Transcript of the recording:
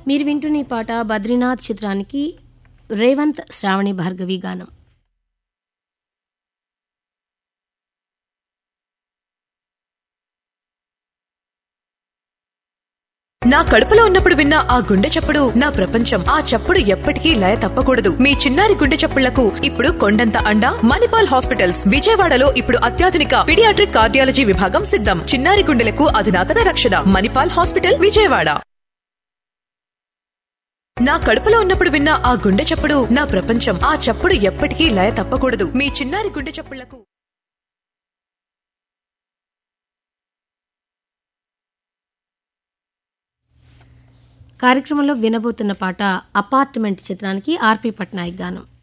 మీరు వింటున్న ఈ పాట బద్రీనాథ్ చిత్రానికి రేవంత్ శ్రావణి భార్గవి గానం నా కడుపులో ఉన్నప్పుడు విన్న ఆ గుండె చప్పుడు నా ప్రపంచం ఆ చప్పుడు ఎప్పటికీ లయ తప్పకూడదు మీ చిన్నారి గుండె చప్పుళ్లకు ఇప్పుడు కొండంత అండ మణిపాల్ హాస్పిటల్స్ విజయవాడలో ఇప్పుడు అత్యాధునిక పిడియాట్రిక్ కార్డియాలజీ విభాగం సిద్ధం చిన్నారి గుండెలకు అధునాతన రక్షణ మణిపాల్ హాస్పిటల్ విజయవాడ నా కడుపులో ఉన్నప్పుడు విన్న ఆ గుండె చప్పుడు నా ప్రపంచం ఆ చప్పుడు ఎప్పటికీ లయ తప్పకూడదు మీ చిన్నారి గుండె చప్పుళ్లకు కార్యక్రమంలో వినబోతున్న పాట అపార్ట్మెంట్ చిత్రానికి ఆర్పి పట్నాయక్ గానం